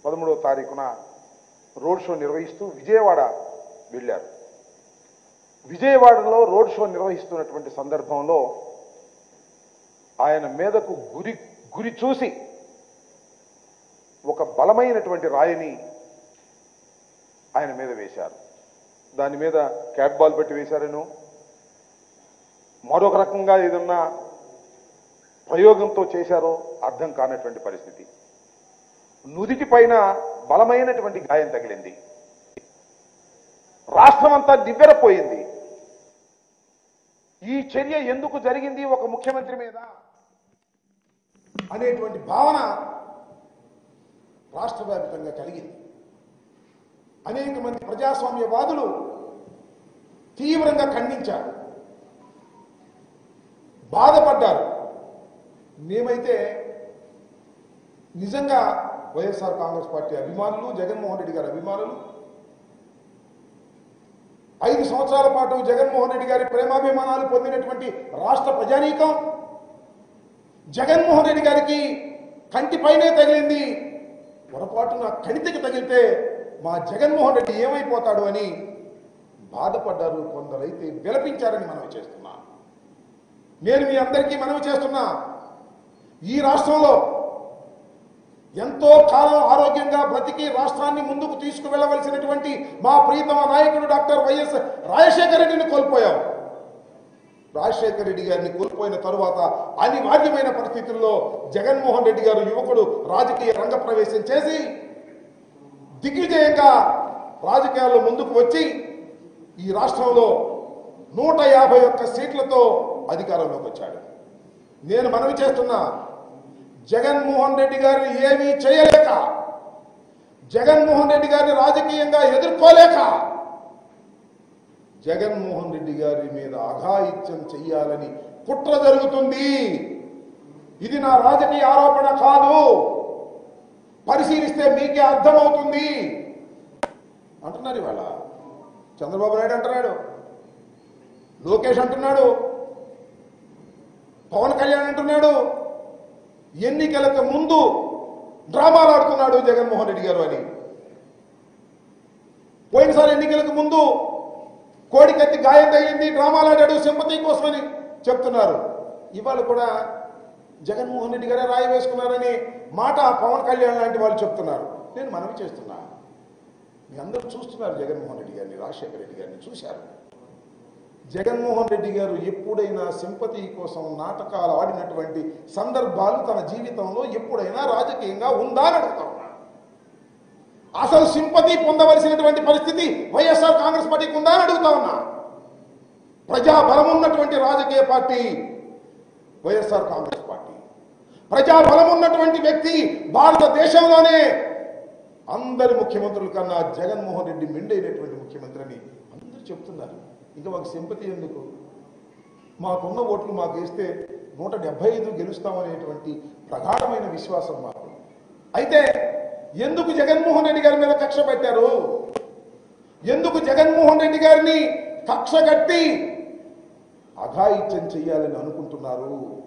పదమూడవ తారీఖున road show నిర్వహిస్తూ విజయవాడ వెళ్ళారు విజయవాడలో రోడ్ షో నిర్వహిస్తున్నటువంటి సందర్భంలో ఆయన మీదకు గురి గురి చూసి ఒక బలమైనటువంటి రాయిని ఆయన మీద వేశారు దాని మీద క్యాట్ బాల్ పెట్టి వేశారను మరొక రకంగా ఏదన్నా ప్రయోగంతో చేశారో అర్థం కానటువంటి పరిస్థితి నుదిటి పైన బలమైనటువంటి గాయం తగిలింది రాష్ట్రం అంతా నివ్వెరపోయింది ఈ చర్య ఎందుకు జరిగింది ఒక ముఖ్యమంత్రి మీద అనేటువంటి భావన రాష్ట్ర వ్యాప్తంగా కలిగింది అనేక మంది ప్రజాస్వామ్యవాదులు తీవ్రంగా ఖండించారు బాధపడ్డారు మేమైతే నిజంగా వైఎస్ఆర్ కాంగ్రెస్ పార్టీ అభిమానులు జగన్మోహన్ రెడ్డి గారి అభిమానులు ఐదు సంవత్సరాల పాటు జగన్మోహన్ రెడ్డి గారి ప్రేమాభిమానాలు పొందినటువంటి రాష్ట్ర ప్రజానీకం జగన్మోహన్ రెడ్డి గారికి కంటిపైనే తగిలింది పొరపాటున కణితికి తగిలితే మా జగన్మోహన్ రెడ్డి ఏమైపోతాడు అని బాధపడ్డారు కొందరైతే విలపించారని మనవి చేస్తున్నా నేను మీ అందరికీ మనవి చేస్తున్నా ఈ రాష్ట్రంలో ఎంతో కాలం ఆరోగ్యంగా బ్రతికి రాష్ట్రాన్ని ముందుకు తీసుకువెళ్ళవలసినటువంటి మా ప్రీతమ నాయకుడు డాక్టర్ వైఎస్ రాజశేఖర రెడ్డిని కోల్పోయాం రాజశేఖర రెడ్డి గారిని కోల్పోయిన తరువాత అనివార్యమైన పరిస్థితుల్లో జగన్మోహన్ రెడ్డి గారు యువకుడు రాజకీయ రంగ ప్రవేశం చేసి దిగ్విజయంగా రాజకీయాల్లో ముందుకు వచ్చి ఈ రాష్ట్రంలో నూట యాభై ఒక్క సీట్లతో అధికారంలోకి వచ్చాడు నేను మనవి చేస్తున్నా జగన్మోహన్ రెడ్డి గారిని ఏమీ చేయలేక జగన్మోహన్ రెడ్డి గారిని రాజకీయంగా ఎదుర్కోలేక జగన్మోహన్ రెడ్డి గారి మీద అఘాయిత్యం చెయ్యాలని కుట్ర జరుగుతుంది ఇది నా రాజకీయ ఆరోపణ కాదు పరిశీలిస్తే మీకే అర్థమవుతుంది అంటున్నారు ఇవాళ చంద్రబాబు నాయుడు అంటున్నాడు లోకేష్ అంటున్నాడు పవన్ కళ్యాణ్ అంటున్నాడు ఎన్నికలకు ముందు డ్రామాలు ఆడుతున్నాడు జగన్మోహన్ రెడ్డి గారు అని పోయినసారి ఎన్నికలకు ముందు కోడికత్తి గాయం తగిలింది డ్రామాలు ఆడాడు సింపతి కోసమని చెప్తున్నారు ఇవాళ కూడా జగన్మోహన్ రెడ్డి గారే రాయి వేసుకున్నారని మాట పవన్ కళ్యాణ్ లాంటి వాళ్ళు చెప్తున్నారు నేను మనవి చేస్తున్నా మీ అందరూ చూస్తున్నారు జగన్మోహన్ రెడ్డి గారిని రాజశేఖర రెడ్డి గారిని చూశారు జగన్మోహన్ రెడ్డి గారు ఎప్పుడైనా సింపతి కోసం నాటకాలు ఆడినటువంటి సందర్భాలు తన జీవితంలో ఎప్పుడైనా రాజకీయంగా ఉందా అని అడుగుతా ఉన్నాను అసలు సింపతి పొందవలసినటువంటి పరిస్థితి వైఎస్ఆర్ కాంగ్రెస్ పార్టీకి ఉందా అని అడుగుతా ఉన్నా ప్రజా బలం ఉన్నటువంటి రాజకీయ పార్టీ వైఎస్ఆర్ కాంగ్రెస్ పార్టీ ప్రజా బలం ఉన్నటువంటి వ్యక్తి భారతదేశంలోనే అందరి ముఖ్యమంత్రుల కన్నా జగన్మోహన్ రెడ్డి మెండైనటువంటి ముఖ్యమంత్రి అని అందరూ చెప్తున్నారు ఇంకా మాకు సింపతి ఎందుకు మాకున్న ఓట్లు మాకు వేస్తే నూట డెబ్బై ఐదు గెలుస్తామనేటువంటి ప్రగాఢమైన విశ్వాసం మాకు అయితే ఎందుకు జగన్మోహన్ రెడ్డి గారి మీద కక్ష పెట్టారు ఎందుకు జగన్మోహన్ రెడ్డి గారిని కక్ష కట్టి అఘాయిత్యం చెయ్యాలని అనుకుంటున్నారు